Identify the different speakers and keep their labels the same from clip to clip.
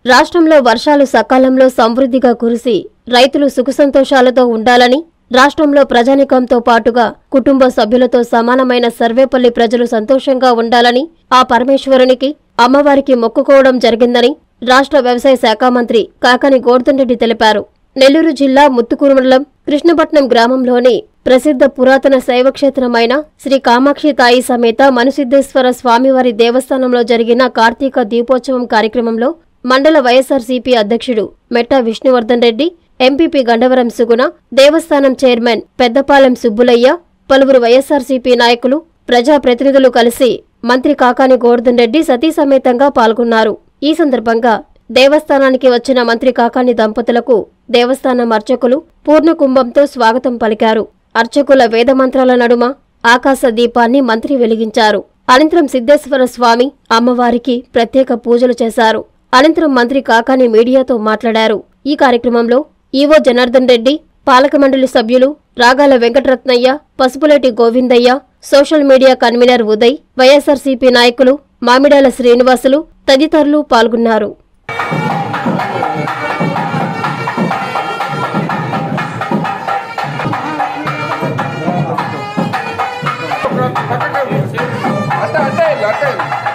Speaker 1: రాష్ట్రంలో వర్షాలు సకాలంలో సమృద్ధిగా కురిసి రైతులు సుఖసంతోషాలతో ఉండాలని రాష్ట్రంలో ప్రజానికంతో పాటుగా కుటుంబ సభ్యులతో సమానమైన సర్వేపల్లి ప్రజలు సంతోషంగా ఉండాలని ఆ పరమేశ్వరునికి అమ్మవారికి మొక్కుకోవడం జరిగిందని రాష్ట్ర వ్యవసాయ శాఖ మంత్రి కాకాని గోర్ధన్ రెడ్డి తెలిపారు నెల్లూరు జిల్లా ముత్తుకూరు మండలం కృష్ణపట్నం గ్రామంలోని ప్రసిద్ధ పురాతన శైవక్షేత్రమైన శ్రీ కామాక్షి తాయి సమేత మనుసిద్ధేశ్వర స్వామివారి దేవస్థానంలో జరిగిన కార్తీక దీపోత్సవం కార్యక్రమంలో మండల వైఎస్ఆర్సీపీ అధ్యక్షుడు మెట్టా విష్ణువర్ధన్ రెడ్డి ఎంపీపీ గండవరం సుగుణ దేవస్థానం చైర్మన్ పెద్దపాలెం సుబ్బులయ్య పలువురు వైఎస్ఆర్సీపీ నాయకులు ప్రజాప్రతినిధులు కలిసి మంత్రి కాకాని గోవర్ధన్ రెడ్డి సతీ సమేతంగా పాల్గొన్నారు ఈ సందర్భంగా దేవస్థానానికి వచ్చిన మంత్రి కాకాని దంపతులకు దేవస్థానం అర్చకులు పూర్ణకుంభంతో స్వాగతం పలికారు అర్చకుల వేదమంత్రాల నడుమ ఆకాశ దీపాన్ని మంత్రి వెలిగించారు అనంతరం సిద్ధేశ్వర స్వామి అమ్మవారికి ప్రత్యేక పూజలు చేశారు అనంతరం మంత్రి కాకాని మీడియాతో మాట్లాడారు ఈ కార్యక్రమంలో ఈవో జనార్దన్ రెడ్డి పాలక మండలి సభ్యులు Ragala Venkataratnaiah Pasupuleti Govindaiah social media convener Uday YSRCP నాయకులు మామిడాల శ్రీనివాసులు తదితరులు పాల్గొన్నారు
Speaker 2: అంటే అంటే అంటే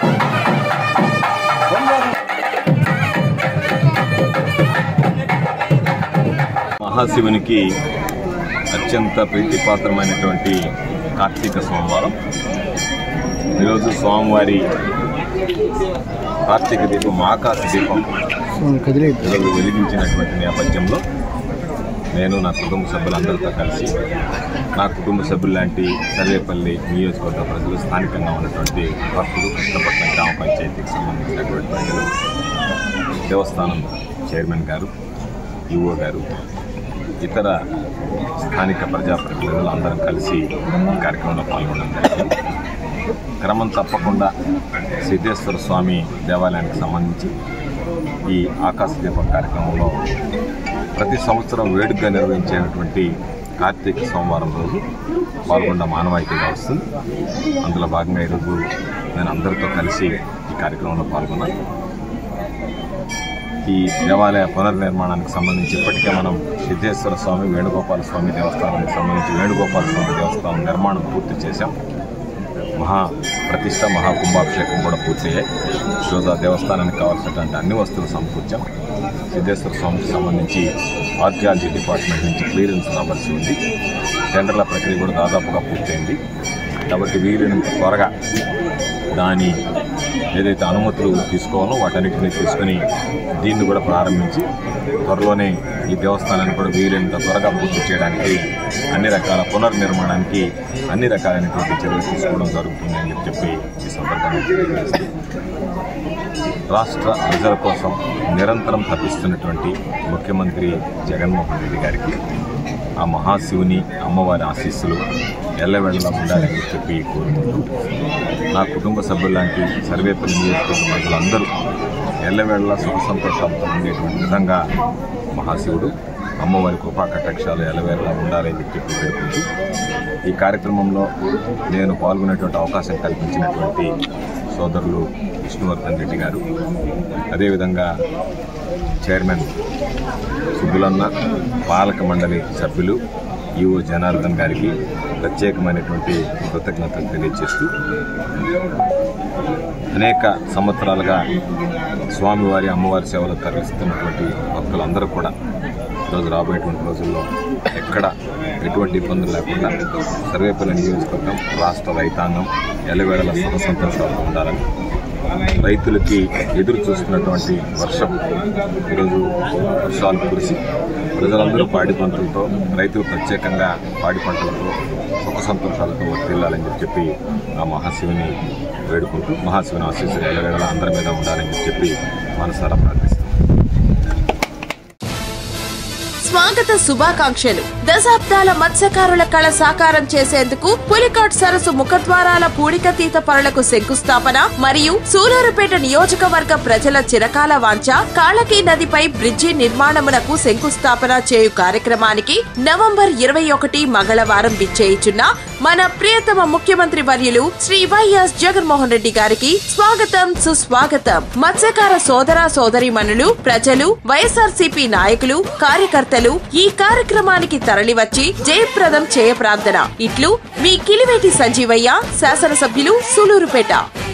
Speaker 3: మహాశివునికి అత్యంత ప్రీతిపాత్రమైనటువంటి కార్తీక సోమవారం ఈరోజు స్వామివారి కార్తీక దీపం ఆకాశ దీపం ఈరోజు వెలిగించినటువంటి నేపథ్యంలో నేను నా కుటుంబ సభ్యులందరితో కలిసి నా కుటుంబ సభ్యులు లాంటి సర్వేపల్లి నియోజకవర్గ ప్రజలు స్థానికంగా ఉన్నటువంటి భక్తులు కృష్ణపట్నం గ్రామ పంచాయతీకి సంబంధించినటువంటి ప్రజలు దేవస్థానం చైర్మన్ గారు ఈఓ గారు ఇతర స్థానిక ప్రజాప్రతినిధులు అందరం కలిసి ఈ కార్యక్రమంలో పాల్గొనడం జరిగింది క్రమం తప్పకుండా సిద్ధేశ్వర స్వామి దేవాలయానికి సంబంధించి ఈ ఆకాశ దీపం కార్యక్రమంలో ప్రతి సంవత్సరం వేడుకగా నిర్వహించేటువంటి కార్తీక సోమవారం రోజు పాల్గొన్న మానవాయితీగా వస్తుంది అందులో భాగంగా ఈరోజు నేను అందరితో కలిసి ఈ కార్యక్రమంలో పాల్గొన్నాను ఈ దేవాలయ పునర్నిర్మాణానికి సంబంధించి ఇప్పటికే మనం సిద్ధేశ్వర స్వామి వేణుగోపాల స్వామి దేవస్థానానికి సంబంధించి వేణుగోపాల స్వామి దేవస్థానం నిర్మాణం పూర్తి చేశాం మహా ప్రతిష్ట మహా కుంభాభిషేకం కూడా పూర్తయ్యాయి ఈరోజు ఆ దేవస్థానానికి కావాల్సినటువంటి అన్ని వస్తువులు సమకూర్చాం సిద్ధేశ్వర స్వామికి సంబంధించి ఆర్కియాలజీ డిపార్ట్మెంట్ నుంచి క్లియరెన్స్ రావాల్సి ఉంది టెండర్ల ప్రక్రియ కూడా దాదాపుగా పూర్తయింది కాబట్టి వీలైనంత త్వరగా దాని ఏదైతే అనుమతులు తీసుకోవాలో వాటన్నిటిని తీసుకొని దీన్ని కూడా ప్రారంభించి త్వరలోనే ఈ దేవస్థానాన్ని కూడా వీలైనంత త్వరగా పూర్తి చేయడానికి అన్ని రకాల పునర్నిర్మాణానికి అన్ని రకాలైనటువంటి చర్యలు తీసుకోవడం జరుగుతుంది అని చెప్పి ఈ సందర్భంగా తెలియజేస్తూ రాష్ట్ర ప్రజల కోసం నిరంతరం తప్పిస్తున్నటువంటి ముఖ్యమంత్రి జగన్మోహన్ రెడ్డి గారికి ఆ మహాశివుని అమ్మవారి ఆశీస్సులు ఎల్లవెళ్ళలా ఉండాలని చెప్పి కోరుకుంటూ నా కుటుంబ సభ్యులాంటి సర్వేపల్లి నియోజకవర్గ ప్రజలందరూ ఎల్లవేళలా సుఖ సంతోషాలతో ఉండేటువంటి విధంగా మహాశివుడు అమ్మవారి కృపా కటాక్షాలు ఎల్లవేళలా ఉండాలని చెప్పి వేడుకుంటూ ఈ కార్యక్రమంలో నేను పాల్గొనేటువంటి అవకాశం కల్పించినటువంటి సోదరులు విష్ణువర్ధన్ రెడ్డి గారు అదేవిధంగా చైర్మన్ సుబ్బులన్న పాలక మండలి సభ్యులు ఈఓ జనార్దన్ గారికి ప్రత్యేకమైనటువంటి కృతజ్ఞతలు తెలియజేస్తూ అనేక సంవత్సరాలుగా స్వామివారి అమ్మవారి సేవలు తరలిస్తున్నటువంటి భక్తులందరూ కూడా ఈరోజు రాబోయేటువంటి రోజుల్లో ఎక్కడ ఎటువంటి ఇబ్బందులు లేకుండా సర్వేపల్లి నియోజకవర్గం రాష్ట్ర రైతాంగం ఎల్లవేళల సుఖ సంతోషాలతో ఉండాలని రైతులకి ఎదురు చూస్తున్నటువంటి వర్షం ఈరోజు వర్షాలు కురిసి ప్రజలందరూ పాడి పంటలతో రైతులు ప్రత్యేకంగా పాడి పంటలతో సుఖ సంతోషాలతో వర్తిల్లాలని చెప్పి ఆ మహాశివుని వేడుకుంటూ మహాశివుని ఆశీస్సులు ఎల్లవేళలా అందరి మీద ఉండాలని చెప్పి మనసారా ప్రార్థిస్తాం
Speaker 4: స్వాగత శుభాకాంక్షలు దశాబ్దాల మత్స్యకారుల కళ సాకారం చేసేందుకు పులికాట్ సరస్సు ముఖద్వారాల పూడికతీత పనులకు శంకుస్థాపన మరియు సూలూరుపేట నియోజకవర్గ ప్రజల చిరకాల వాంఛ కాళకీ నదిపై బ్రిడ్జి నిర్మాణమునకు శంకుస్థాపన చేయు కార్యక్రమానికి నవంబర్ ఇరవై ఒకటి మంగళవారం విచ్చేయుచున్న మన ప్రియతమ ముఖ్యమంత్రి వర్యులు శ్రీ వైఎస్ జగన్మోహన్ రెడ్డి గారికి స్వాగతం సుస్వాగతం మత్స్యకార సోదర సోదరిమణులు ప్రజలు వైఎస్ఆర్సీపీ నాయకులు కార్యకర్తలు ఈ కార్యక్రమానికి తరలివచ్చి జయప్రదం చేయ ప్రార్థన ఇట్లు మీ కిలివేటి సంజీవయ్య శాసనసభ్యులు సులూరుపేట